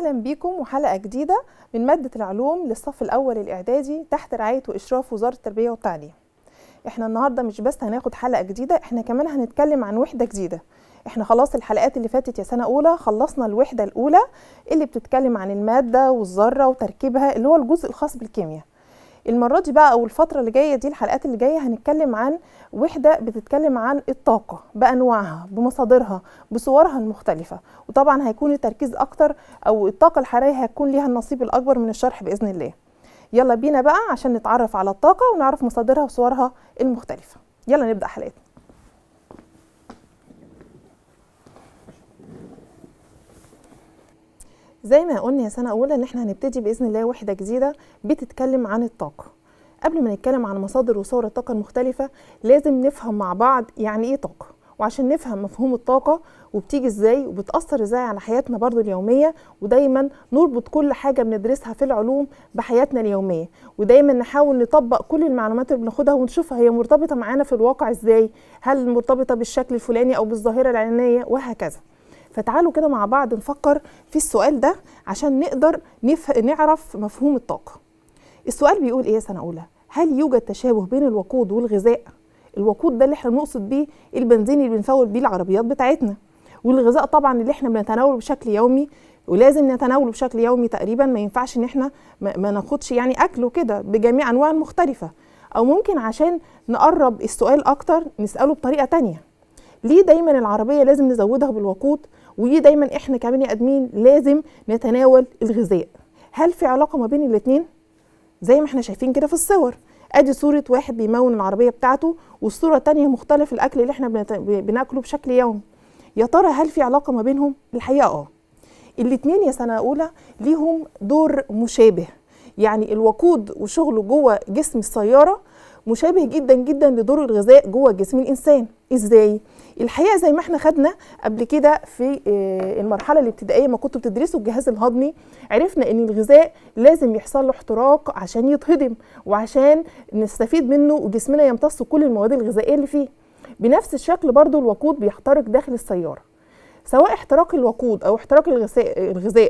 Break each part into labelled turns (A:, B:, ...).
A: أهلا بيكم وحلقة جديدة من مادة العلوم للصف الأول الإعدادي تحت رعاية وإشراف وزارة التربية والتعليم احنا النهاردة مش بس هناخد حلقة جديدة احنا كمان هنتكلم عن وحدة جديدة احنا خلاص الحلقات اللي فاتت يا سنة أولى خلصنا الوحدة الأولى اللي بتتكلم عن المادة والذرة وتركيبها اللي هو الجزء الخاص بالكيمياء المرة دي بقى أو الفترة اللي جاية دي الحلقات اللي جاية هنتكلم عن وحدة بتتكلم عن الطاقة بأنواعها بمصادرها بصورها المختلفة وطبعا هيكون التركيز أكتر أو الطاقة الحرارية هيكون ليها النصيب الأكبر من الشرح بإذن الله يلا بينا بقى عشان نتعرف على الطاقة ونعرف مصادرها وصورها المختلفة يلا نبدأ حلقتنا زي ما قلنا يا سنة أولى إن احنا هنبتدي بإذن الله وحدة جديدة بتتكلم عن الطاقة قبل ما نتكلم عن مصادر وصور الطاقة المختلفة لازم نفهم مع بعض يعني إيه طاقة وعشان نفهم مفهوم الطاقة وبتيجي ازاي وبتأثر ازاي على حياتنا برضو اليومية ودايما نربط كل حاجة بندرسها في العلوم بحياتنا اليومية ودايما نحاول نطبق كل المعلومات اللي بناخدها ونشوفها هي مرتبطة معانا في الواقع ازاي هل مرتبطة بالشكل الفلاني أو بالظاهرة العلمية وهكذا فتعالوا كده مع بعض نفكر في السؤال ده عشان نقدر نف... نعرف مفهوم الطاقة السؤال بيقول ايه يا سنة أولى هل يوجد تشابه بين الوقود والغذاء الوقود ده اللي احنا بنقصد بيه البنزين اللي بنفول بيه العربيات بتاعتنا والغذاء طبعا اللي احنا بنتناوله بشكل يومي ولازم نتناوله بشكل يومي تقريبا ما ينفعش ان احنا ما, ما ناخدش يعني اكله كده بجميع انواع مختلفة او ممكن عشان نقرب السؤال اكتر نسأله بطريقة تانية ليه دايما العربية لازم نزودها بالوقود وليه دايما احنا كبني ادمين لازم نتناول الغذاء هل في علاقة ما بين الاتنين زي ما احنا شايفين كده في الصور ادي صورة واحد بيمون العربية بتاعته والصورة التانية مختلف الاكل اللي احنا بنت... بناكله بشكل يومي يا ترى هل في علاقة ما بينهم الحقيقة اه الاتنين يا سنة اولى ليهم دور مشابه يعني الوقود وشغله جوه جسم السيارة مشابه جدا جدا لدور الغذاء جوه جسم الانسان ازاي الحقيقه زي ما احنا خدنا قبل كده في المرحله الابتدائيه ما كنتوا بتدرسوا الجهاز الهضمي عرفنا ان الغذاء لازم يحصل له احتراق عشان يتهضم وعشان نستفيد منه وجسمنا يمتص كل المواد الغذائيه اللي فيه بنفس الشكل برضو الوقود بيحترق داخل السياره سواء احتراق الوقود او احتراق الغذاء الغذاء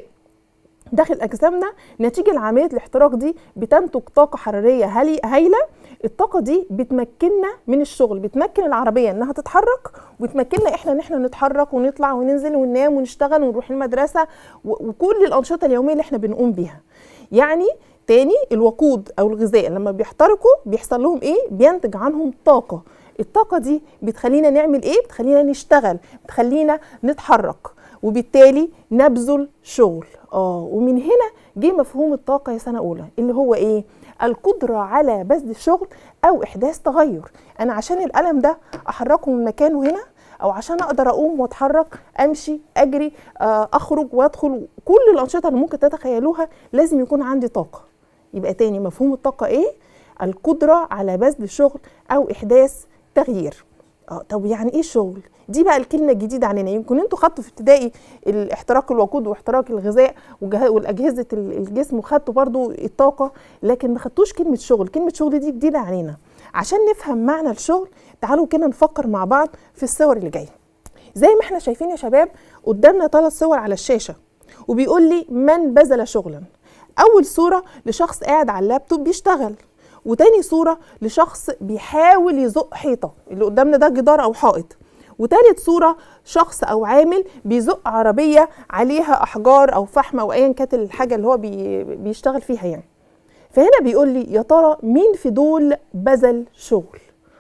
A: داخل اجسامنا نتيجه لعمليه الاحتراق دي بتنتج طاقه حراريه هايله الطاقه دي بتمكننا من الشغل بتمكن العربيه انها تتحرك وبتمكننا احنا ان احنا نتحرك ونطلع وننزل وننام ونشتغل ونروح المدرسه وكل الانشطه اليوميه اللي احنا بنقوم بيها يعني تاني الوقود او الغذاء لما بيحترقوا بيحصل لهم ايه بينتج عنهم طاقه الطاقه دي بتخلينا نعمل ايه بتخلينا نشتغل بتخلينا نتحرك وبالتالي نبذل شغل اه ومن هنا جه مفهوم الطاقه يا سنه اولى اللي هو ايه القدره على بذل الشغل او احداث تغير انا عشان القلم ده احركه من مكانه هنا او عشان اقدر اقوم واتحرك امشي اجري آه اخرج وادخل كل الانشطه اللي ممكن تتخيلوها لازم يكون عندي طاقه يبقى تاني مفهوم الطاقه ايه القدره على بذل الشغل او احداث تغيير اه طب يعني ايه شغل دي بقى الكلمه الجديده علينا يمكن انتوا خدتوا في ابتدائي الاحتراق الوقود واحتراق الغذاء والاجهزه الجسم وخدتوا برضو الطاقه لكن ما خدتوش كلمه شغل كلمه شغل دي جديده علينا عشان نفهم معنى الشغل تعالوا كده نفكر مع بعض في الصور اللي جايه زي ما احنا شايفين يا شباب قدامنا ثلاث صور على الشاشه وبيقول لي من بذل شغلا اول صوره لشخص قاعد على اللابتوب بيشتغل وتاني صورة لشخص بيحاول يزق حيطة اللي قدامنا ده جدار أو حائط وتالت صورة شخص أو عامل بيزق عربية عليها أحجار أو فحم أو أيا كانت الحاجة اللي هو بي بيشتغل فيها يعني فهنا بيقول لي يا ترى مين في دول بذل شغل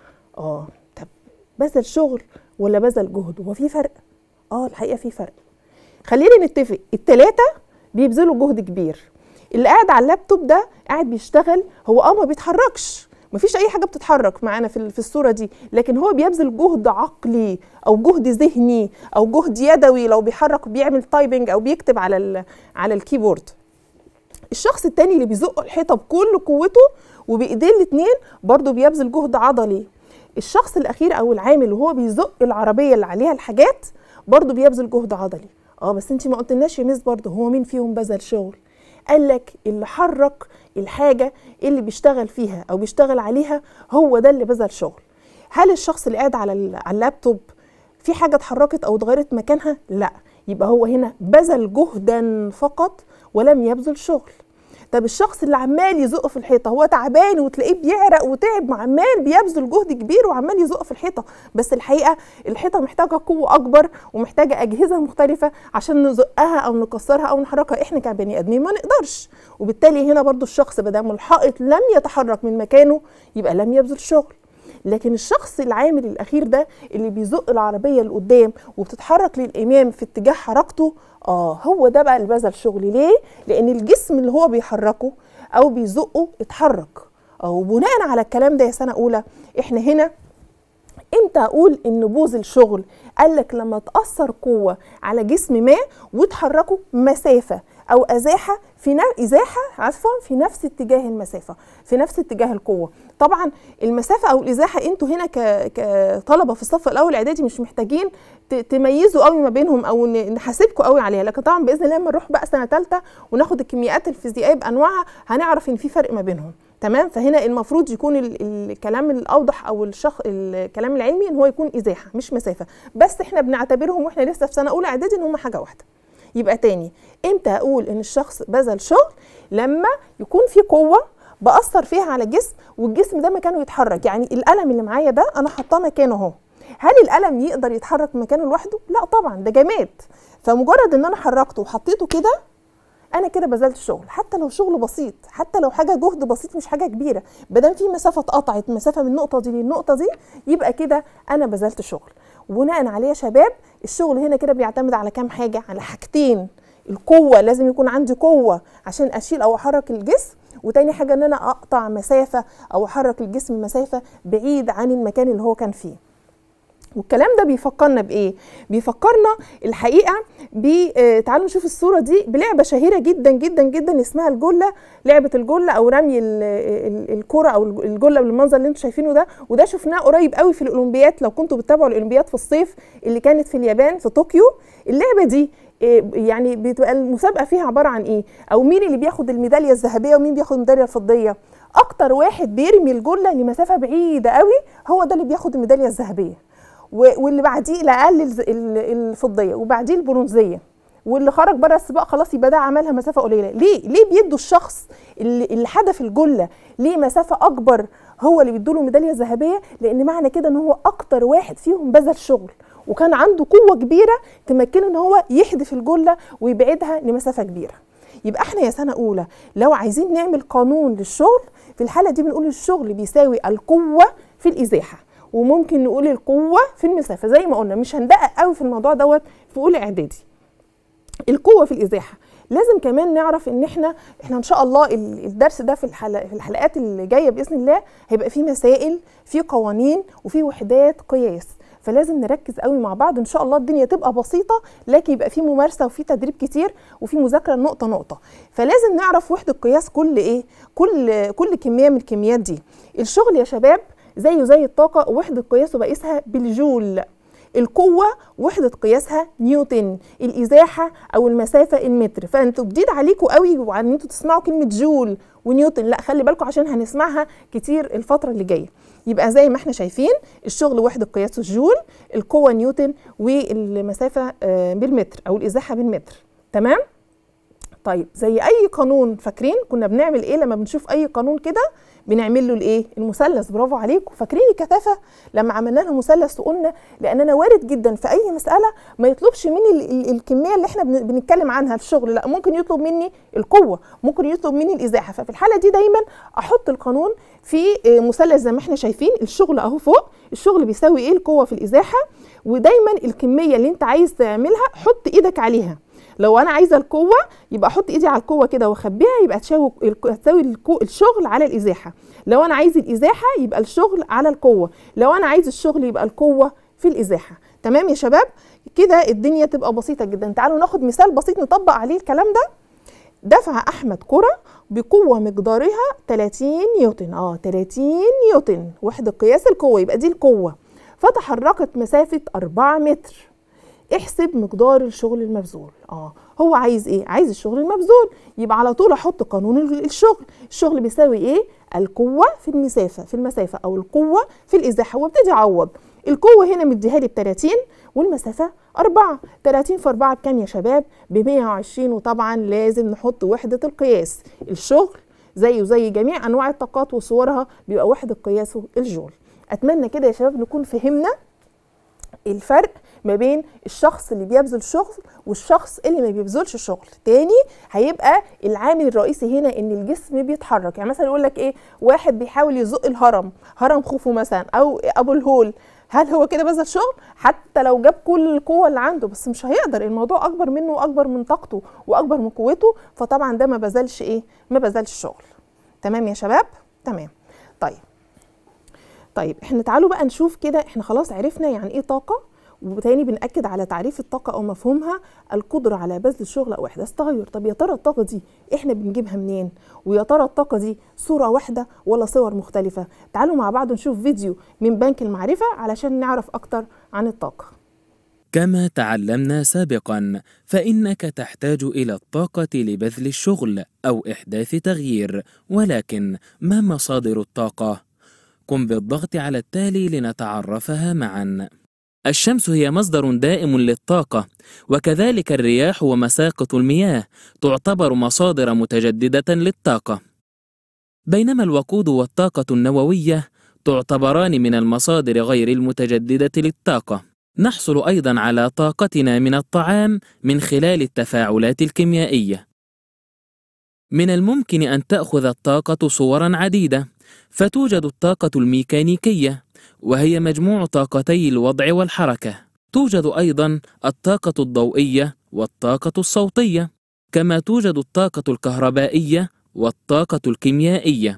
A: اه طب بذل شغل ولا بذل جهد هو في فرق اه الحقيقة في فرق خلينا نتفق التلاتة بيبذلوا جهد كبير اللي قاعد على اللابتوب ده قاعد بيشتغل هو اه ما بيتحركش مفيش اي حاجه بتتحرك معانا في في الصوره دي لكن هو بيبذل جهد عقلي او جهد ذهني او جهد يدوي لو بيحرك بيعمل تايبنج او بيكتب على على الكيبورد الشخص التاني اللي بيزق الحيطه بكل قوته وبايديه الاتنين برضه بيبذل جهد عضلي الشخص الاخير او العامل وهو بيزق العربيه اللي عليها الحاجات برضه بيبذل جهد عضلي اه بس انت ما قلتلناش يا ميس برضه هو مين فيهم بذل شغل قال لك اللي حرك الحاجة اللي بيشتغل فيها أو بيشتغل عليها هو ده اللي بذل شغل هل الشخص اللي قاعد على على اللابتوب في حاجة اتحركت أو اتغيرت مكانها؟ لا يبقى هو هنا بذل جهدا فقط ولم يبذل شغل طب الشخص اللي عمال يزق في الحيطه هو تعبان وتلاقيه بيعرق وتعب عمال بيبذل جهد كبير وعمال يزق في الحيطه بس الحقيقه الحيطه محتاجه قوه اكبر ومحتاجه اجهزه مختلفه عشان نزقها او نكسرها او نحركها احنا كبني ادمين ما نقدرش وبالتالي هنا برضو الشخص بدل الحائط لم يتحرك من مكانه يبقى لم يبذل شغل لكن الشخص العامل الاخير ده اللي بيزق العربيه لقدام وبتتحرك للامام في اتجاه حركته اه هو ده بقى اللي بذل شغل ليه لان الجسم اللي هو بيحركه او بيزقه اتحرك اه وبناء على الكلام ده يا سنه اولى احنا هنا امتى اقول ان بوذل شغل قال لك لما تاثر قوه على جسم ما وتحركه مسافه او ازاحه في ن... ازاحه عفوا في نفس اتجاه المسافه في نفس اتجاه القوه طبعا المسافه او الازاحه انتوا هنا ك... كطلبه في الصف الاول اعدادي مش محتاجين ت... تميزوا قوي ما بينهم او ن... نحاسبكم قوي عليها لكن طبعا باذن الله لما نروح بقى سنه ثالثه وناخد الكيميائيات الفيزيائيه بانواعها هنعرف ان في فرق ما بينهم تمام فهنا المفروض يكون ال... الكلام الاوضح او الشخ... الكلام العلمي ان هو يكون ازاحه مش مسافه بس احنا بنعتبرهم واحنا لسه في سنه اولى اعدادي ان هم حاجه واحده يبقى تاني امتى اقول ان الشخص بذل شغل لما يكون في قوه باثر فيها على الجسم والجسم ده مكانه يتحرك يعني القلم اللي معايا ده انا حاطاه مكانه اهو هل القلم يقدر يتحرك مكانه لوحده لا طبعا ده جماد فمجرد ان انا حركته وحطيته كده انا كده بذلت شغل حتى لو شغل بسيط حتى لو حاجه جهد بسيط مش حاجه كبيره بدل في مسافه اتقطعت مسافه من النقطه دي للنقطه دي يبقى كده انا بذلت شغل وبناء عليه يا شباب الشغل هنا كده بيعتمد على كام حاجه على حاجتين القوه لازم يكون عندي قوه عشان اشيل او احرك الجسم وتاني حاجه ان انا اقطع مسافه او احرك الجسم مسافه بعيد عن المكان اللي هو كان فيه والكلام ده بيفكرنا بايه بيفكرنا الحقيقه ب تعالوا نشوف الصوره دي بلعبه شهيره جدا جدا جدا اسمها الجله لعبه الجله او رمي الكره او الجله بالمنظر اللي انتم شايفينه ده وده شفناه قريب قوي في الاولمبياد لو كنتوا بتتابعوا الاولمبياد في الصيف اللي كانت في اليابان في طوكيو اللعبه دي يعني بتبقى المسابقه فيها عباره عن ايه او مين اللي بياخد الميداليه الذهبيه ومين بياخد الميداليه الفضيه اكتر واحد بيرمي الجله لمسافه بعيده قوي هو ده اللي بياخد الميداليه الذهبيه واللي بعديه الاقل الفضيه وبعديه البرونزيه واللي خرج بره السباق خلاص يبقى ده عملها مسافه قليله ليه ليه بيدوا الشخص اللي, اللي حدف الجله ليه مسافه اكبر هو اللي بيدوا له ميداليه ذهبيه لان معنى كده ان هو اكتر واحد فيهم بذل شغل وكان عنده قوه كبيره تمكنه ان هو يحدف الجله ويبعدها لمسافه كبيره يبقى احنا يا سنه اولى لو عايزين نعمل قانون للشغل في الحاله دي بنقول الشغل بيساوي القوه في الازاحه وممكن نقول القوه في المسافه زي ما قلنا مش هندقق قوي في الموضوع دوت في اولى اعدادي القوه في الازاحه لازم كمان نعرف ان احنا احنا ان شاء الله الدرس ده في الحلقات, في الحلقات اللي جايه باذن الله هيبقى فيه مسائل في قوانين وفي وحدات قياس فلازم نركز قوي مع بعض ان شاء الله الدنيا تبقى بسيطه لكن يبقى في ممارسه وفي تدريب كتير وفي مذاكره نقطه نقطه فلازم نعرف وحده قياس كل ايه كل كل كميه من الكميات دي الشغل يا شباب زيه زي الطاقه وحده قياسه بقيسها بالجول القوة وحدة قياسها نيوتن الإزاحة أو المسافة المتر فأنتوا جديد عليكم قوي وعن انتوا تسمعوا كلمة جول ونيوتن لا خلي بالكم عشان هنسمعها كتير الفترة اللي جاية يبقى زي ما احنا شايفين الشغل وحدة قياسه الجول القوة نيوتن والمسافة بالمتر أو الإزاحة بالمتر تمام؟ طيب زي اي قانون فاكرين كنا بنعمل ايه لما بنشوف اي قانون كده بنعمل له الايه المثلث برافو عليكم فاكرين الكثافه لما عملنا لها مثلث وقلنا لاننا وارد جدا في اي مساله ما يطلبش مني ال ال الكميه اللي احنا بنتكلم عنها الشغل لا ممكن يطلب مني القوه ممكن يطلب مني الازاحه ففي الحاله دي دايما احط القانون في مثلث زي ما احنا شايفين الشغل اهو فوق الشغل بيساوي ايه القوه في الازاحه ودايما الكميه اللي انت عايز تعملها حط ايدك عليها لو انا عايزه القوه يبقى احط ايدي على القوه كده واخبيها يبقى تساوي تساوي الشغل على الازاحه لو انا عايز الازاحه يبقى الشغل على القوه لو انا عايز الشغل يبقى القوه في الازاحه تمام يا شباب كده الدنيا تبقى بسيطه جدا تعالوا ناخد مثال بسيط نطبق عليه الكلام ده دفع احمد كره بقوه مقدارها 30 نيوتن اه 30 نيوتن وحده قياس القوه يبقى دي القوه فتحركت مسافه 4 متر احسب مقدار الشغل المبذول اه هو عايز ايه عايز الشغل المبذول يبقى على طول احط قانون الشغل الشغل بيساوي ايه القوه في المسافه في المسافه او القوه في الازاحه وابتدي اعوض القوه هنا مديها لي ب 30 والمسافة أربعة 30 في 4 بكام يا شباب ب 120 وطبعا لازم نحط وحدة القياس الشغل زيه زي جميع أنواع الطاقات وصورها بيبقى وحدة قياسه الجول أتمنى كده يا شباب نكون فهمنا الفرق ما بين الشخص اللي بيبذل شغل والشخص اللي ما بيبذلش شغل تاني هيبقى العامل الرئيسي هنا ان الجسم بيتحرك يعني مثلا يقول لك ايه واحد بيحاول يزق الهرم هرم خوفو مثلا او ابو الهول هل هو كده بذل شغل حتى لو جاب كل القوه اللي عنده بس مش هيقدر الموضوع اكبر منه واكبر من طاقته واكبر من قوته فطبعا ده ما بذلش ايه ما بذلش شغل تمام يا شباب تمام طيب طيب احنا تعالوا بقى نشوف كده احنا خلاص عرفنا يعني ايه طاقه وتاني بنأكد على تعريف الطاقة أو مفهومها القدرة على بذل الشغل أو إحداث تغير طب يا ترى الطاقة دي إحنا بنجيبها منين ويا ترى الطاقة دي صورة واحدة ولا صور مختلفة تعالوا مع بعض نشوف فيديو من بنك المعرفة علشان نعرف أكتر عن الطاقة
B: كما تعلمنا سابقا فانك تحتاج الى الطاقه لبذل الشغل او احداث تغيير ولكن ما مصادر الطاقه قم بالضغط على التالي لنتعرفها معا الشمس هي مصدر دائم للطاقه وكذلك الرياح ومساقط المياه تعتبر مصادر متجدده للطاقه بينما الوقود والطاقه النوويه تعتبران من المصادر غير المتجدده للطاقه نحصل ايضا على طاقتنا من الطعام من خلال التفاعلات الكيميائيه من الممكن ان تاخذ الطاقه صورا عديده فتوجد الطاقه الميكانيكيه وهي مجموع طاقتي الوضع والحركه توجد ايضا الطاقه الضوئيه والطاقه الصوتيه كما توجد الطاقه الكهربائيه والطاقه الكيميائيه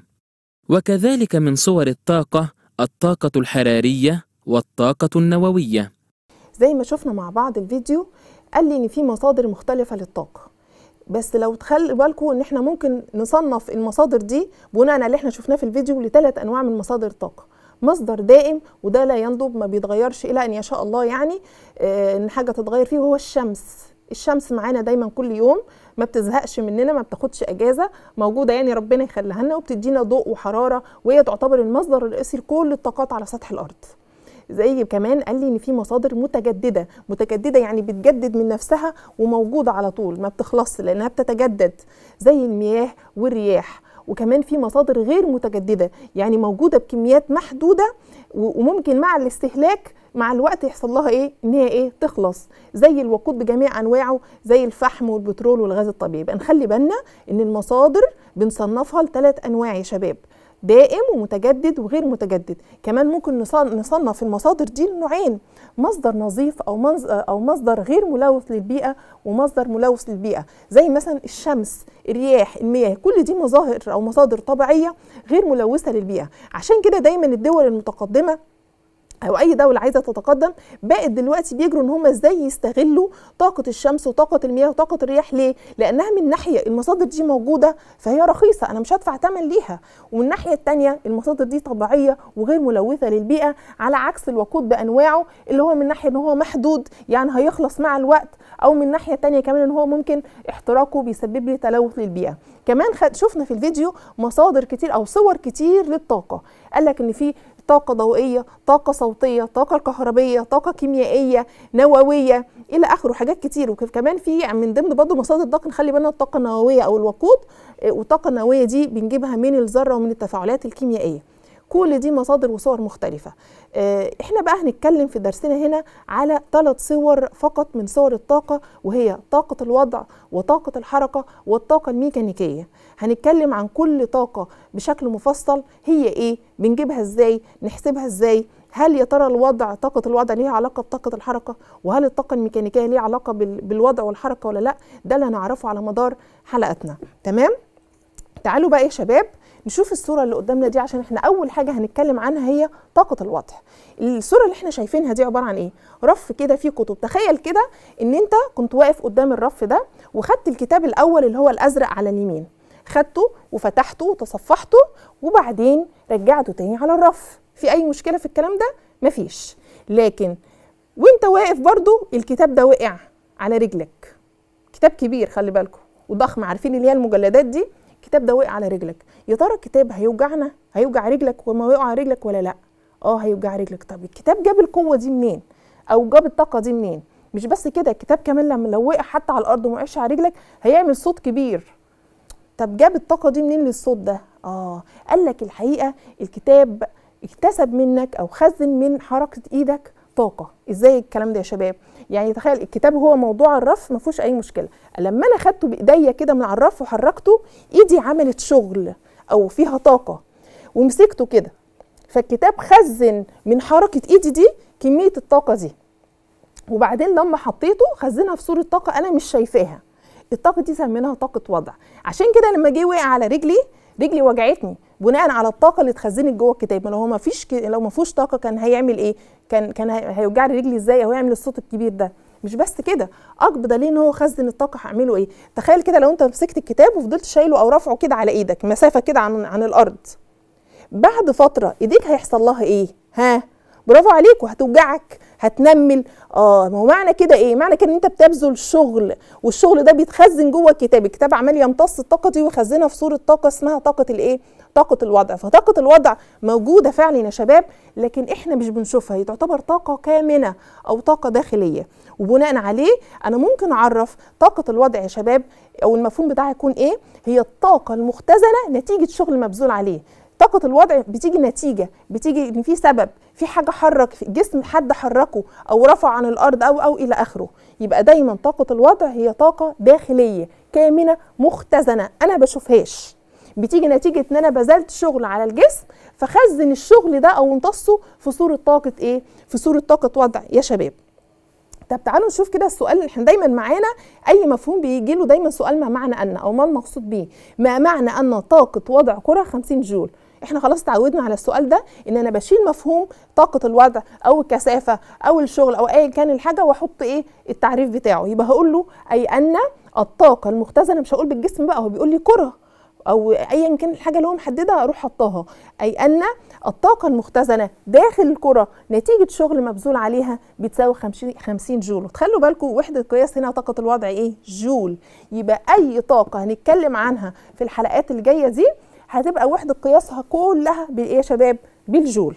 B: وكذلك من صور الطاقه الطاقه الحراريه والطاقه النوويه
A: زي ما شفنا مع بعض الفيديو قال لي ان في مصادر مختلفه للطاقه بس لو تخلي بالكم ان احنا ممكن نصنف المصادر دي بناء على اللي احنا شفناه في الفيديو لثلاث انواع من مصادر الطاقه مصدر دائم وده لا ينضب ما بيتغيرش الى ان يشاء الله يعني آه ان حاجه تتغير فيه وهو الشمس الشمس معانا دايما كل يوم ما بتزهقش مننا ما بتاخدش اجازه موجوده يعني ربنا يخليها لنا وبتدينا ضوء وحراره وهي تعتبر المصدر الرئيسي لكل الطاقات على سطح الارض زي كمان قال لي ان في مصادر متجدده متجدده يعني بتجدد من نفسها وموجوده على طول ما بتخلصش لانها بتتجدد زي المياه والرياح وكمان في مصادر غير متجدده يعني موجوده بكميات محدوده وممكن مع الاستهلاك مع الوقت يحصل لها ايه ان هي ايه تخلص زي الوقود بجميع انواعه زي الفحم والبترول والغاز الطبيعي يبقى نخلي بالنا ان المصادر بنصنفها لثلاث انواع يا شباب دائم ومتجدد وغير متجدد كمان ممكن نصنف المصادر دي لنوعين مصدر نظيف او او مصدر غير ملوث للبيئه ومصدر ملوث للبيئه زي مثلا الشمس الرياح المياه كل دي مظاهر او مصادر طبيعيه غير ملوثه للبيئه عشان كده دايما الدول المتقدمه او اي دوله عايزه تتقدم بقت دلوقتي بيجروا ان هم ازاي يستغلوا طاقه الشمس وطاقه المياه وطاقه الرياح ليه لانها من ناحيه المصادر دي موجوده فهي رخيصه انا مش هدفع ثمن ليها ومن الناحيه الثانيه المصادر دي طبيعيه وغير ملوثه للبيئه على عكس الوقود بانواعه اللي هو من ناحيه ان هو محدود يعني هيخلص مع الوقت او من ناحيه تانية كمان ان هو ممكن احتراقه بيسبب لي تلوث للبيئه كمان خد شفنا في الفيديو مصادر كتير او صور كتير للطاقه قال لك ان في طاقه ضوئيه طاقه صوتيه طاقه كهربيه طاقه كيميائيه نوويه الى اخره حاجات كتير وكمان في من ضمن برضه مصادر الطاقه نخلي بالنا الطاقه النوويه او الوقود والطاقه النوويه دي بنجيبها من الذره ومن التفاعلات الكيميائيه كل دي مصادر وصور مختلفة احنا بقى هنتكلم في درسنا هنا على ثلاث صور فقط من صور الطاقة وهي طاقة الوضع وطاقة الحركة والطاقة الميكانيكية هنتكلم عن كل طاقة بشكل مفصل هي ايه بنجيبها ازاي نحسبها ازاي هل يا ترى الوضع طاقة الوضع ليها علاقة بطاقة الحركة وهل الطاقة الميكانيكية ليها علاقة بالوضع والحركة ولا لا ده اللي هنعرفه على مدار حلقتنا تمام تعالوا بقى يا شباب نشوف الصوره اللي قدامنا دي عشان احنا اول حاجه هنتكلم عنها هي طاقه الوضع الصوره اللي احنا شايفينها دي عباره عن ايه رف كده فيه كتب تخيل كده ان انت كنت واقف قدام الرف ده وخدت الكتاب الاول اللي هو الازرق على اليمين خدته وفتحته وتصفحته وبعدين رجعته تاني على الرف في اي مشكله في الكلام ده مفيش لكن وانت واقف برضو الكتاب ده وقع على رجلك كتاب كبير خلي بالكم وضخم عارفين اللي هي المجلدات دي الكتاب ده وقع على رجلك يا ترى الكتاب هيوجعنا هيوجع رجلك وما وقع على رجلك ولا لا اه هيوجع رجلك طب الكتاب جاب القوه دي منين او جاب الطاقه دي منين مش بس كده الكتاب كمان لما لو وقع حتى على الارض وما وقعش على رجلك هيعمل صوت كبير طب جاب الطاقه دي منين للصوت ده اه قال لك الحقيقه الكتاب اكتسب منك او خزن من حركه ايدك طاقه ازاي الكلام ده يا شباب يعني تخيل الكتاب هو موضوع الرف ما فيهوش اي مشكله لما انا خدته بايديا كده من على الرف وحركته ايدي عملت شغل او فيها طاقه ومسكته كده فالكتاب خزن من حركه ايدي دي كميه الطاقه دي وبعدين لما حطيته خزنها في صوره طاقه انا مش شايفاها الطاقه دي سميناها طاقه وضع عشان كده لما جه وقع على رجلي رجلي وجعتني بناء على الطاقه اللي اتخزنت جوه الكتاب لو هو ما فيش ك... لو ما فيهوش طاقه كان هيعمل ايه كان كان هيوجع لي رجلي ازاي او يعمل الصوت الكبير ده مش بس كده اكبر دليل ان هو خزن الطاقه هعمله ايه تخيل كده لو انت مسكت الكتاب وفضلت شايله او رافعه كده على ايدك مسافه كده عن عن الارض بعد فتره ايديك هيحصل لها ايه ها برافو عليك وهتوجعك هتنمل اه ما هو معنى كده ايه معنى كده ان انت بتبذل شغل والشغل ده بيتخزن جوه الكتاب الكتاب عمال يمتص الطاقه دي ويخزنها في صوره طاقه اسمها طاقه الايه طاقه الوضع فطاقه الوضع موجوده فعلا يا شباب لكن احنا مش بنشوفها هي تعتبر طاقه كامنه او طاقه داخليه وبناء عليه انا ممكن اعرف طاقه الوضع يا شباب او المفهوم بتاعها يكون ايه هي الطاقه المختزنه نتيجه شغل مبذول عليه طاقة الوضع بتيجي نتيجة بتيجي ان في سبب في حاجة حرك في جسم حد حركه او رفع عن الارض او او الى اخره يبقى دايما طاقة الوضع هي طاقة داخلية كامنة مختزنة انا بشوفهاش بتيجي نتيجة ان انا بذلت شغل على الجسم فخزن الشغل ده او امتصه في صورة طاقة ايه في صورة طاقة وضع يا شباب طب تعالوا نشوف كده السؤال احنا دايما معانا اي مفهوم بيجي له دايما سؤال ما معنى ان او ما المقصود بيه ما معنى ان طاقه وضع كره 50 جول احنا خلاص تعودنا على السؤال ده ان انا بشيل مفهوم طاقه الوضع او الكثافه او الشغل او ايا كان الحاجه واحط ايه التعريف بتاعه يبقى هقول له اي ان الطاقه المختزنه مش هقول بالجسم بقى هو بيقول لي كره او ايا كان الحاجه اللي هو محددها اروح حطاها اي ان الطاقه المختزنه داخل الكره نتيجه شغل مبذول عليها بتساوي 50 50 جول وتخلوا بالكم وحده قياس هنا طاقه الوضع ايه جول يبقى اي طاقه هنتكلم عنها في الحلقات اللي جايه دي هتبقى وحده قياسها كلها بالايه يا شباب بالجول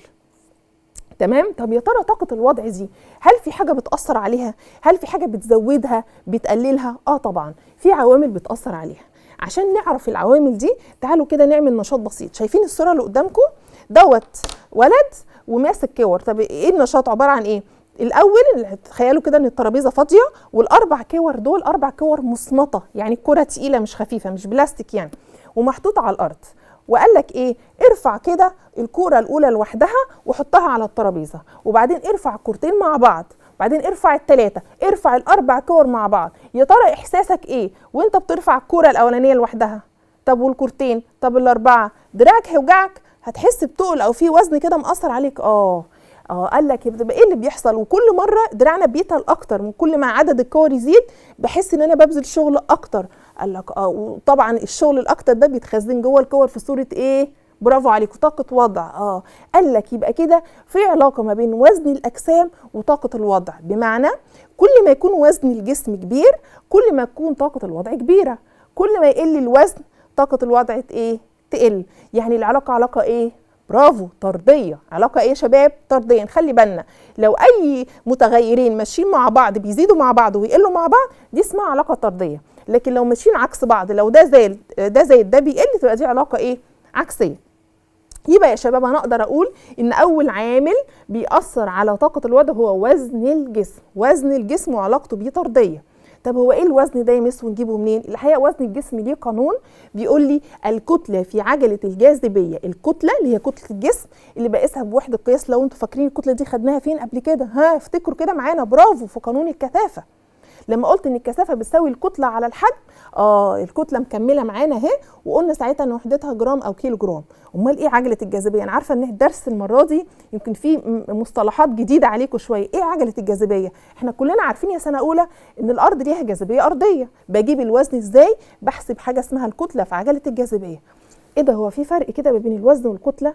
A: تمام طب يا ترى طاقه الوضع دي هل في حاجه بتاثر عليها هل في حاجه بتزودها بتقللها اه طبعا في عوامل بتاثر عليها عشان نعرف العوامل دي تعالوا كده نعمل نشاط بسيط شايفين الصوره اللي قدامكم دوت ولد وماسك كور طب ايه النشاط عباره عن ايه الاول تخيلوا كده ان الترابيزه فاضيه والاربع كور دول اربع كور مصمطه يعني الكره تقيله مش خفيفه مش بلاستيك يعني ومحطوطه على الارض وقال لك ايه ارفع كده الكوره الاولى لوحدها وحطها على الترابيزه وبعدين ارفع الكورتين مع بعض بعدين ارفع الثلاثة ارفع الأربع كور مع بعض يا ترى إحساسك إيه وأنت بترفع الكورة الأولانية لوحدها طب والكورتين طب الأربعة دراعك هيوجعك هتحس بتقل أو في وزن كده مأثر عليك آه اه قال لك يبقى ايه اللي بيحصل وكل مره دراعنا بيتقل اكتر من كل ما عدد الكور يزيد بحس ان انا ببذل شغل اكتر قال لك اه وطبعا الشغل الاكتر ده بيتخزن جوه الكور في صوره ايه برافو عليك طاقة وضع اه قال لك يبقى كده في علاقة ما بين وزن الأجسام وطاقة الوضع بمعنى كل ما يكون وزن الجسم كبير كل ما تكون طاقة الوضع كبيرة كل ما يقل الوزن طاقة الوضع ايه تقل يعني العلاقة علاقة ايه برافو طرديه علاقه ايه يا شباب طرديه نخلي بالنا لو اي متغيرين ماشيين مع بعض بيزيدوا مع بعض ويقلوا مع بعض دي اسمها علاقه طرديه لكن لو ماشيين عكس بعض لو ده زاد ده زاد ده بيقل تبقى دي علاقه ايه عكسيه يبقى يا شباب انا اقدر اقول ان اول عامل بيأثر على طاقه الوضع هو وزن الجسم وزن الجسم وعلاقته بيه طرديه طب هو ايه الوزن ده يا مس ونجيبه منين الحقيقه وزن الجسم ليه قانون بيقول لي الكتله في عجله الجاذبيه الكتله اللي هي كتله الجسم اللي بقيسها بوحده قياس لو انتوا فاكرين الكتله دي خدناها فين قبل كده ها افتكروا كده معانا برافو في قانون الكثافه لما قلت ان الكثافه بتساوي الكتله على الحجم اه الكتله مكمله معانا اهي وقلنا ساعتها ان وحدتها جرام او كيلو جرام امال ايه عجله الجاذبيه انا عارفه ان الدرس المره دي يمكن فيه مصطلحات جديده عليكم شويه ايه عجله الجاذبيه احنا كلنا عارفين يا سنه اولى ان الارض ليها جاذبيه ارضيه بجيب الوزن ازاي بحسب حاجه اسمها الكتله في عجله الجاذبيه ايه ده هو في فرق كده ما بين الوزن والكتله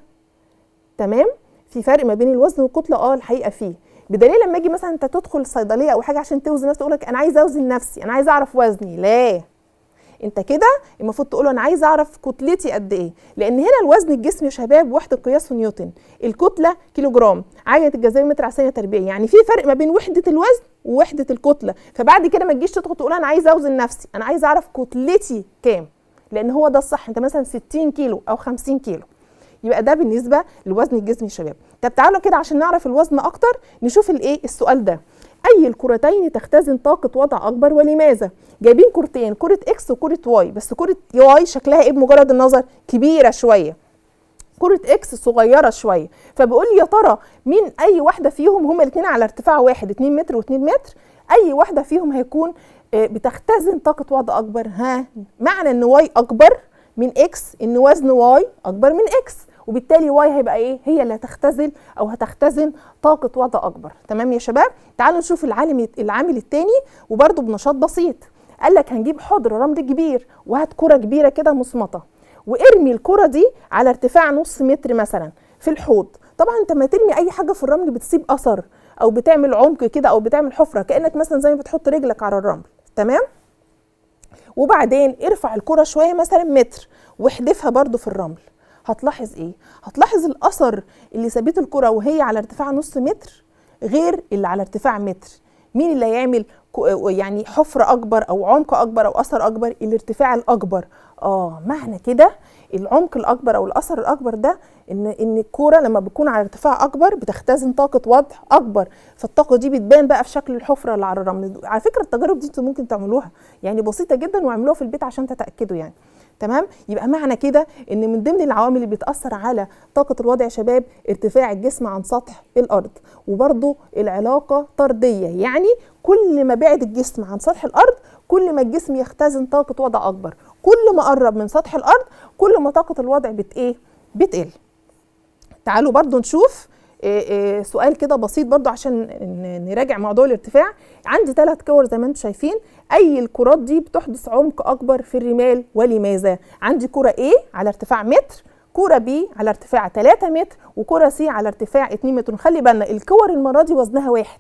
A: تمام في فرق ما بين الوزن والكتله اه الحقيقه فيه بدليل لما اجي مثلا انت تدخل الصيدليه او حاجه عشان توزن نفسك تقول لك انا عايز اوزن نفسي انا عايز اعرف وزني لا انت كده المفروض تقول له انا عايز اعرف كتلتي قد ايه لان هنا الوزن الجسم يا شباب وحده قياسه نيوتن الكتله كيلو جرام عجله الجاذبيه متر على ثانيه تربيعيه يعني في فرق ما بين وحده الوزن ووحده الكتله فبعد كده ما تجيش تدخل تقول انا عايز اوزن نفسي انا عايز اعرف كتلتي كام لان هو ده الصح انت مثلا 60 كيلو او 50 كيلو يبقى ده بالنسبه لوزن الجسم يا شباب طب تعالوا كده عشان نعرف الوزن اكتر نشوف الايه السؤال ده اي الكرتين تختزن طاقه وضع اكبر ولماذا جايبين كرتين كره اكس وكره واي بس كره واي شكلها ايه بمجرد النظر كبيره شويه كرة اكس صغيرة شوية فبيقول لي يا ترى مين اي واحدة فيهم هما الاثنين على ارتفاع واحد 2 متر و2 متر اي واحدة فيهم هيكون بتختزن طاقة وضع اكبر ها معنى ان واي اكبر من اكس ان وزن واي اكبر من اكس وبالتالي واي هيبقى ايه هي اللي هتختزل او هتختزن طاقه وضع اكبر تمام يا شباب تعالوا نشوف العالم العامل الثاني وبرده بنشاط بسيط قال لك هنجيب حضر رمل كبير وهات كره كبيره كده مصمطه وارمي الكره دي على ارتفاع نص متر مثلا في الحوض طبعا انت لما ترمي اي حاجه في الرمل بتسيب اثر او بتعمل عمق كده او بتعمل حفره كانك مثلا زي ما بتحط رجلك على الرمل تمام وبعدين ارفع الكره شويه مثلا متر واحدفها برده في الرمل هتلاحظ ايه هتلاحظ الاثر اللي سابته الكره وهي على ارتفاع نص متر غير اللي على ارتفاع متر مين اللي هيعمل يعني حفرة أكبر أو عمق أكبر أو أثر أكبر الارتفاع الأكبر آه معنى كده العمق الأكبر أو الأثر الأكبر ده إن إن الكورة لما بتكون على ارتفاع أكبر بتختزن طاقة وضع أكبر فالطاقة دي بتبان بقى في شكل الحفرة اللي على الرمل على فكرة التجارب دي انتوا ممكن تعملوها يعني بسيطة جدا واعملوها في البيت عشان تتأكدوا يعني تمام يبقى معنى كده ان من ضمن العوامل اللي بتاثر على طاقه الوضع يا شباب ارتفاع الجسم عن سطح الارض وبرده العلاقه طرديه يعني كل ما بعد الجسم عن سطح الارض كل ما الجسم يختزن طاقه وضع اكبر كل ما قرب من سطح الارض كل ما طاقه الوضع بت ايه بتقل تعالوا برضو نشوف إيه إيه سؤال كده بسيط برضو عشان نراجع موضوع الارتفاع عندي ثلاث كور زي ما انتم شايفين اي الكرات دي بتحدث عمق اكبر في الرمال ولماذا عندي كره A على ارتفاع متر كرة B على ارتفاع 3 متر وكرة C على ارتفاع 2 متر نخلي بالنا الكور المرة دي وزنها واحد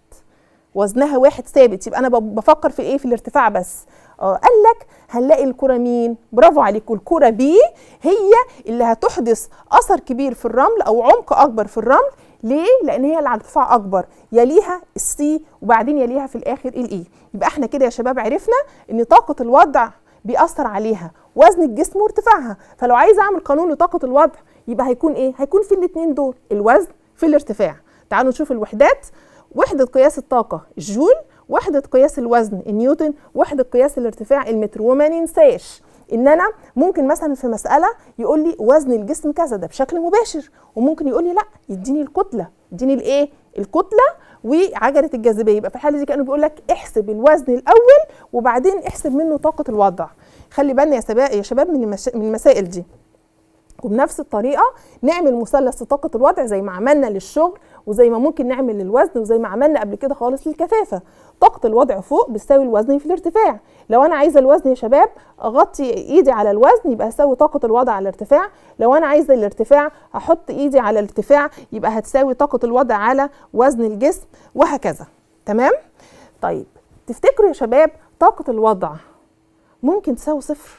A: وزنها واحد ثابت يبقى انا بفكر في ايه في الارتفاع بس اه قال لك هنلاقي الكرة مين برافو عليكم الكرة B هي اللي هتحدث اثر كبير في الرمل او عمق اكبر في الرمل ليه؟ لأن هي اللي على ارتفاع أكبر يليها السي وبعدين يليها في الآخر الإي يبقى احنا كده يا شباب عرفنا إن طاقة الوضع بيأثر عليها وزن الجسم وارتفاعها فلو عايز أعمل قانون لطاقة الوضع يبقى هيكون إيه؟ هيكون في الاتنين دول الوزن في الارتفاع تعالوا نشوف الوحدات وحدة قياس الطاقة الجول وحدة قياس الوزن النيوتن وحدة قياس الارتفاع المتر وما ننساش ان انا ممكن مثلا في مساله يقول لي وزن الجسم كذا ده بشكل مباشر وممكن يقول لي لا يديني الكتله يديني الايه الكتله وعجله الجاذبيه يبقى في الحاله دي كانه بيقول لك احسب الوزن الاول وبعدين احسب منه طاقه الوضع خلي بالنا يا شباب يا شباب من المش... من المسائل دي وبنفس الطريقه نعمل مثلث طاقه الوضع زي ما عملنا للشغل وزي ما ممكن نعمل للوزن وزي ما عملنا قبل كده خالص للكثافه طاقه الوضع فوق بتساوي الوزن في الارتفاع لو انا عايزه الوزن يا شباب اغطي ايدي على الوزن يبقى هساوي طاقه الوضع على الارتفاع لو انا عايزه الارتفاع احط ايدي على الارتفاع يبقى هتساوي طاقه الوضع على وزن الجسم وهكذا تمام طيب تفتكروا يا شباب طاقه الوضع ممكن تساوي صفر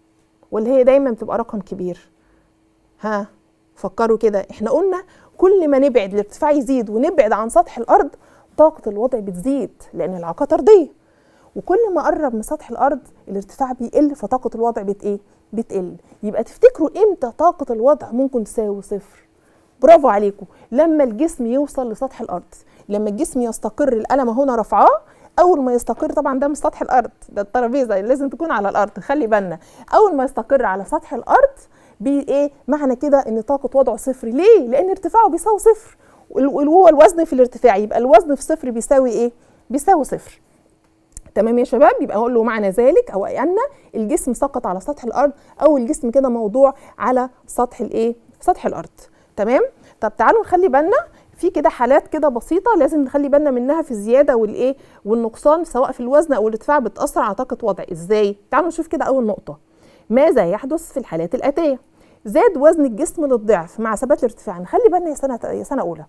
A: ولا هي دايما بتبقى رقم كبير ها فكروا كده احنا قلنا كل ما نبعد الارتفاع يزيد ونبعد عن سطح الارض طاقه الوضع بتزيد لان العلاقه طرديه وكل ما قرب من سطح الارض الارتفاع بيقل فطاقه الوضع بت ايه بتقل يبقى تفتكروا امتى طاقه الوضع ممكن تساوي صفر برافو عليكم لما الجسم يوصل لسطح الارض لما الجسم يستقر القلم هنا رفعاه اول ما يستقر طبعا ده مش سطح الارض ده الترابيزه لازم تكون على الارض خلي بالنا اول ما يستقر على سطح الارض بي ايه معنى كده ان طاقه وضعه صفر ليه لان ارتفاعه بيساوي صفر وهو الوزن في الارتفاع يبقى الوزن في صفر بيساوي ايه بيساوي صفر تمام يا شباب يبقى اقول له معنى ذلك او ان الجسم سقط على سطح الارض او الجسم كده موضوع على سطح الايه سطح الارض تمام طب تعالوا نخلي بالنا في كده حالات كده بسيطه لازم نخلي بالنا منها في الزياده والايه والنقصان سواء في الوزن او الارتفاع بتاثر على طاقه وضع ازاي تعالوا نشوف كده اول نقطه ماذا يحدث في الحالات الاتيه زاد وزن الجسم للضعف مع ثبات الارتفاع نخلي بالنا يا سنه يا سنه اولى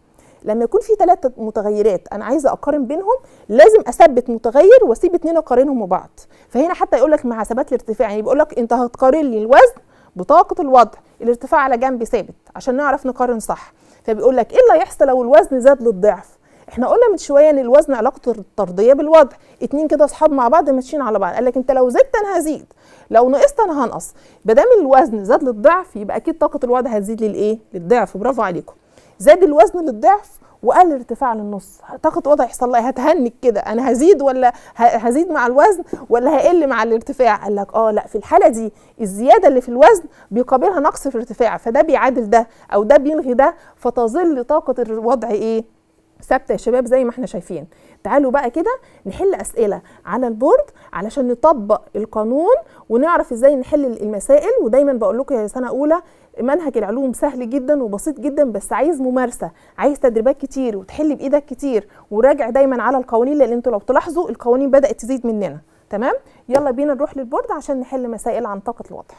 A: لما يكون في ثلاث متغيرات انا عايزه اقارن بينهم لازم اثبت متغير واسيب اتنين اقارنهم ببعض فهنا حتى يقول لك مع ثبات الارتفاع يعني بيقول لك انت هتقارن لي الوزن بطاقه الوضع الارتفاع على جنب ثابت عشان نعرف نقارن صح فبيقول لك ايه اللي هيحصل لو الوزن زاد للضعف احنا قلنا من شويه ان الوزن علاقته الطرديه بالوضع اتنين كده اصحاب مع بعض ماشيين على بعض قال لك انت لو زدت انا هزيد لو نقصت انا هنقص ما دام الوزن زاد للضعف يبقى اكيد طاقه الوضع هتزيد للايه للضعف برافو عليكم زاد الوزن للضعف وقل الارتفاع للنص طاقة الوضع يحصل لها هتهنك كده انا هزيد ولا هزيد مع الوزن ولا هقل مع الارتفاع قال لك اه لا في الحالة دي الزيادة اللي في الوزن بيقابلها نقص في الارتفاع فده بيعادل ده او ده بيلغي ده فتظل طاقة الوضع ايه ثابته يا شباب زي ما احنا شايفين تعالوا بقى كده نحل اسئله على البورد علشان نطبق القانون ونعرف ازاي نحل المسائل ودايما بقول لكم يا سنه اولى منهج العلوم سهل جدا وبسيط جدا بس عايز ممارسه عايز تدريبات كتير وتحل بايدك كتير وراجع دايما على القوانين لان انتوا لو تلاحظوا القوانين بدات تزيد مننا تمام يلا بينا نروح للبورد عشان نحل مسائل عن طاقه الوضع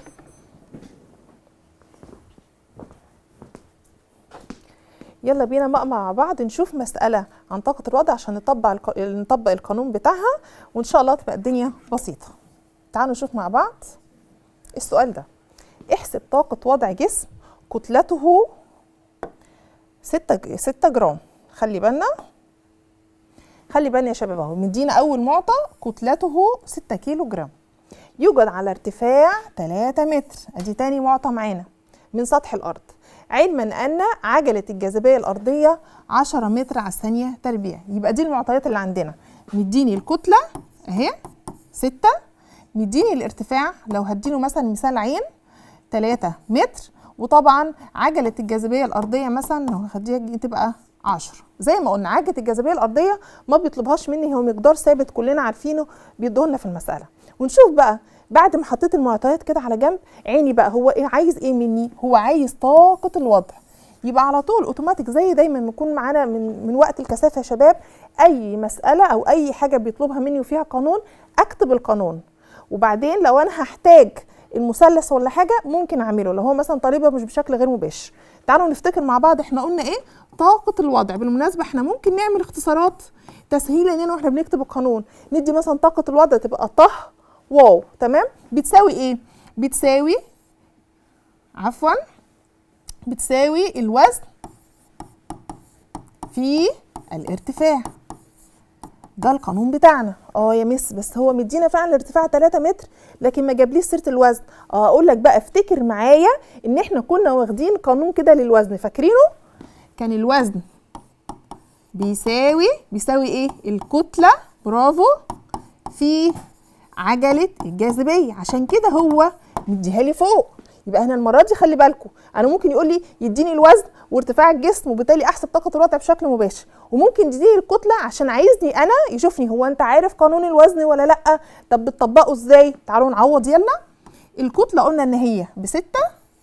A: يلا بينا بقى مع بعض نشوف مسألة عن طاقة الوضع عشان نطبق الق... نطبق القانون بتاعها وإن شاء الله تبقى الدنيا بسيطة. تعالوا نشوف مع بعض السؤال ده. احسب طاقة وضع جسم كتلته 6 6 جرام. خلي بالنا خلي بالنا يا شباب اهو مدينا أول معطى كتلته 6 كيلو جرام. يوجد على ارتفاع 3 متر، أدي تاني معطى معانا من سطح الأرض. علما ان عجله الجاذبيه الارضيه 10 متر على الثانيه تربيع يبقى دي المعطيات اللي عندنا مديني الكتله اهي 6 مديني الارتفاع لو هديله مثلا مثال عين 3 متر وطبعا عجله الجاذبيه الارضيه مثلا لو هديها تبقى 10 زي ما قلنا عجله الجاذبيه الارضيه ما بيطلبهاش مني هو مقدار ثابت كلنا عارفينه بيدوه في المساله ونشوف بقى بعد ما حطيت المعطيات كده على جنب عيني بقى هو ايه عايز ايه مني هو عايز طاقه الوضع يبقى على طول اوتوماتيك زي دايما نكون معانا من من وقت الكثافه يا شباب اي مساله او اي حاجه بيطلبها مني وفيها قانون اكتب القانون وبعدين لو انا هحتاج المثلث ولا حاجه ممكن اعمله لو هو مثلا طالبه مش بشكل غير مباشر تعالوا نفتكر مع بعض احنا قلنا ايه طاقه الوضع بالمناسبه احنا ممكن نعمل اختصارات تسهيلا لنا واحنا بنكتب القانون ندي مثلا طاقه الوضع تبقى طه واو تمام بتساوي ايه بتساوي عفوا بتساوي الوزن في الارتفاع ده القانون بتاعنا اه يا مس بس هو مدينا فعلا ارتفاع 3 متر لكن ما جابليش سيره الوزن اه اقول لك بقى افتكر معايا ان احنا كنا واخدين قانون كده للوزن فاكرينه كان الوزن بيساوي بيساوي ايه الكتله برافو في عجله الجاذبيه عشان كده هو مديها لي فوق يبقى هنا المره دي خلي بالكم انا ممكن يقول لي يديني الوزن وارتفاع الجسم وبالتالي احسب طاقه الوضع بشكل مباشر وممكن يديني الكتله عشان عايزني انا يشوفني هو انت عارف قانون الوزن ولا لا طب بتطبقه ازاي تعالوا نعوض يلا الكتله قلنا ان هي بستة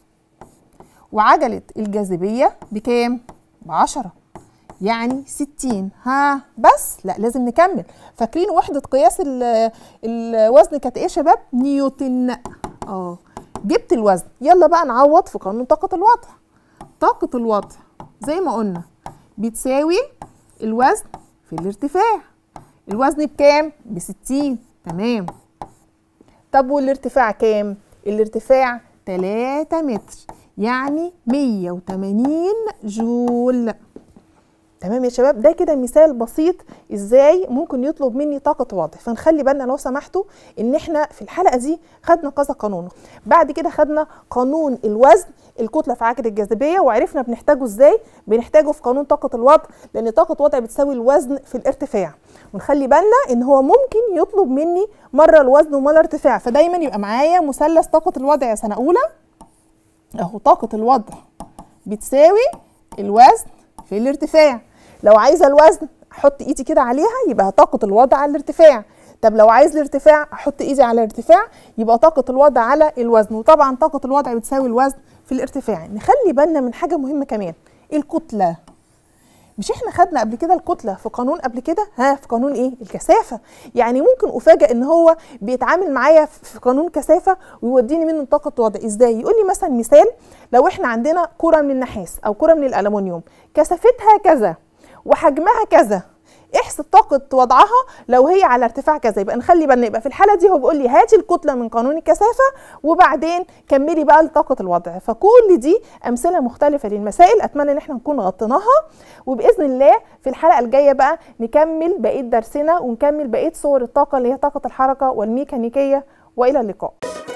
A: وعجله الجاذبيه بكام بعشرة يعني 60 ها بس لا لازم نكمل فاكرين وحده قياس الوزن كانت ايه يا شباب نيوتن اه جبت الوزن يلا بقى نعوض في قانون طاقه الوضع طاقه الوضع زي ما قلنا بتساوي الوزن في الارتفاع الوزن بكام ب 60 تمام طب والارتفاع كام الارتفاع 3 متر يعني 180 جول تمام يا شباب ده كده مثال بسيط ازاي ممكن يطلب مني طاقه وضع فنخلي بالنا لو سمحتوا ان احنا في الحلقه دي خدنا كذا قانون بعد كده خدنا قانون الوزن الكتله في عجله الجاذبيه وعرفنا بنحتاجه ازاي بنحتاجه في قانون طاقه الوضع لان طاقه وضع بتساوي الوزن في الارتفاع ونخلي بالنا ان هو ممكن يطلب مني مره الوزن ومره الارتفاع فدايما يبقى معايا مثلث طاقه الوضع يا سنه اولى اهو طاقه الوضع بتساوي الوزن في الارتفاع لو عايزه الوزن احط ايدي كده عليها يبقى طاقه الوضع على الارتفاع طب لو عايز الارتفاع احط ايدي على الارتفاع يبقى طاقه الوضع على الوزن وطبعا طاقه الوضع بتساوي الوزن في الارتفاع نخلي بالنا من حاجه مهمه كمان الكتله مش احنا خدنا قبل كده الكتله في قانون قبل كده ها في قانون ايه الكثافه يعني ممكن افاجئ ان هو بيتعامل معايا في قانون كثافه ويوديني منه طاقه وضع ازاي يقول لي مثلا مثال لو احنا عندنا كره من النحاس او كره من الالومنيوم كثافتها كذا وحجمها كذا احسب طاقة وضعها لو هي على ارتفاع كذا يبقى نخلي بالنا يبقى في الحالة دي هو بيقول لي هاتي الكتلة من قانون الكثافة وبعدين كملي بقى لطاقة الوضع فكل دي أمثلة مختلفة للمسائل أتمنى إن احنا نكون غطيناها وبإذن الله في الحلقة الجاية بقى نكمل بقية درسنا ونكمل بقية صور الطاقة اللي هي طاقة الحركة والميكانيكية وإلى اللقاء